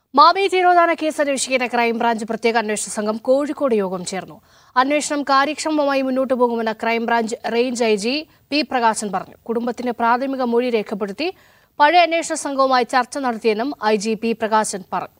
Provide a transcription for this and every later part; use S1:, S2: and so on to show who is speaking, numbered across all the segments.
S1: മാവി തിരോധാന case അന്വേഷിക്കുന്ന crime branch പ്രത്യേക അന്വേഷണ സംഘം കോഴിക്കോട് യോഗം ചേർന്നു അന്വേഷണം കാര്യക്ഷമമായി മുന്നോട്ടു പോകുമെന്ന് crime branch range I G P Prakashan പറഞ്ഞു കുടുംബത്തിന്റെ പ്രാഥമിക മൊഴി രേഖപ്പെടുത്തി പഴയ അന്വേഷണ സംഘവുമായി ചർച്ച നടത്തിയെന്നും ഐ ജി പി പ്രകാശൻ പറഞ്ഞു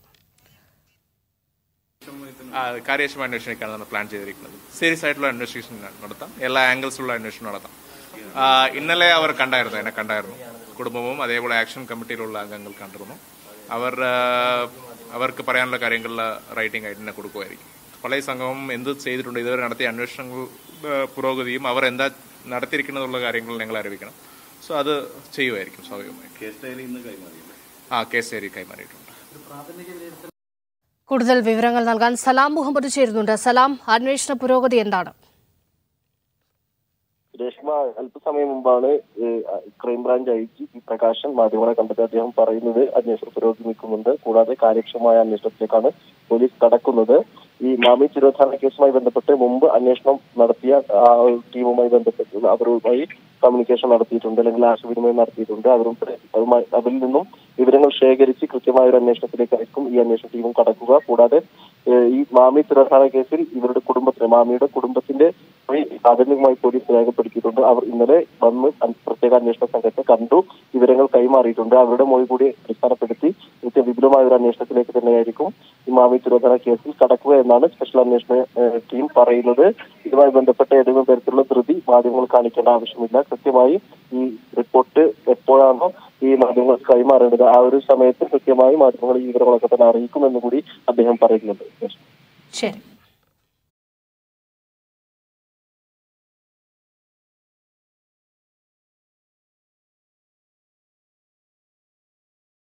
S2: ആ, കാര്യക്ഷമ അന്വേഷണിക്കാണ് നമ്മൾ പ്ലാൻ ചെയ്തിരിക്കുന്നത് സീരിയസ് ആയിട്ടുള്ള അന്വേഷണം നടത്താം എല്ലാ ആംഗിൾസുള്ള അന്വേഷണം നടത്താം ആ, ഇന്നലെ അവർ കണ്ടായിരുന്നു എന്നെ കണ്ടായിരുന്നു കുടുംബവും അതേപോലെ ആക്ഷൻ കമ്മിറ്റിയിലുള്ള അംഗങ്ങൾ കണ്ടിരുന്നു അവർ ആ, അവർക്ക് പറയാനുള്ള കാര്യങ്ങളിൽ റൈറ്റിംഗ് ആയിട്ട് തന്നെ കൊടുക്കുമായിരിക്കും പഴയ സംഘം എന്ത് ചെയ്തിട്ടുണ്ട് ഇതുവരെ നടത്തിയ അന്വേഷണങ്ങൾ ആ, പുരോഗതിയും അവർ എന്താ നടത്തിയിരിക്കുന്നതുള്ള കാര്യങ്ങൾ ഞങ്ങൾ അറിയിക്കണം സോ അത് ചെയ്യുമായിരിക്കും സ്വാഭാവികമായിട്ട് ആ കേസ് ഡയറി കൈമാറിയിട്ടുണ്ട്
S1: കൂടുതൽ വിവരങ്ങൾ നൽകാൻ സലാം മുഹമ്മദ് ചേരുന്നുണ്ട് സലാം അന്വേഷണ പുരോഗതി എന്താണ്
S3: രേഷ്മ അല്പസമയം മുമ്പാണ് ഏഹ്, crime branch I G P Prakashan മാധ്യമങ്ങളെ കണ്ടത് അദ്ദേഹം പറയുന്നത് അന്വേഷണം പുരോഗമിക്കുന്നുണ്ട് കൂടാതെ കാര്യക്ഷമമായ അന്വേഷണത്തിലേക്കാണ് പോലീസ് കടക്കുന്നത് ഈ മാമി തിരോധാന കേസുമായി ബന്ധപ്പെട്ട് മുമ്പ് അന്വേഷണം നടത്തിയ ആ ഒരു ടീമുമായി ബന്ധപ്പെട്ട് അവരുമായി കമ്മ്യൂണിക്കേഷൻ നടത്തിയിട്ടുണ്ട് അല്ലെങ്കിൽ ആശയവിനിമയം നടത്തിയിട്ടുണ്ട് അവരും അതുമായി അതിൽ നിന്നും വിവരങ്ങൾ ശേഖരിച്ച് കൃത്യമായ ഒരു അന്വേഷണത്തിലേക്ക് ആയിരിക്കും ഈ അന്വേഷണ ടീമും കടക്കുക കൂടാതെ ഏഹ്, ഈ മാമി തിരോധാന കേസിൽ ഇവരുടെ കുടുംബത്തിന് മാമിയുടെ കുടുംബത്തിന്റെ പോയി പ്രാഥമികമായി പോലീസ് രേഖപ്പെടുത്തിയിട്ടുണ്ട് അവർ ഇന്നലെ വന്ന് അൻ- പ്രത്യേക അന്വേഷണ സംഘത്തെ കണ്ടു വിവരങ്ങൾ കൈമാറിയിട്ടുണ്ട് അവരുടെ മൊഴി കൂടി അടിസ്ഥാനപ്പെടുത്തി കൃത്യം വിപുലമായ ഒരു അന്വേഷണത്തിലേക്ക് തന്നെയായിരിക്കും ഈ മാമി തിരോധന കേസിൽ കടക്കുക എന്നാണ് സ്പെഷ്യൽ അന്വേഷണ ഏഹ്, ടീം പറയുന്നത് ഇതുമായി ബന്ധപ്പെട്ട ഏതെങ്കിലും തരത്തിലുള്ള ധൃതി മാധ്യമങ്ങൾ കാണിക്കേണ്ട ആവശ്യമില്ല കൃത്യമായി ഈ റിപ്പോർട്ട് എപ്പോഴാണോ ഈ മാധ്യമങ്ങൾക്ക് കൈമാറേണ്ടത് ആ ഒരു സമയത്ത് കൃത്യമായി മാധ്യമങ്ങൾ ഈ വിവരങ്ങളൊക്കെ തന്നെ അറിയിക്കുമെന്ന് കൂടി അദ്ദേഹം പറയുന്നുണ്ട്
S1: ശരി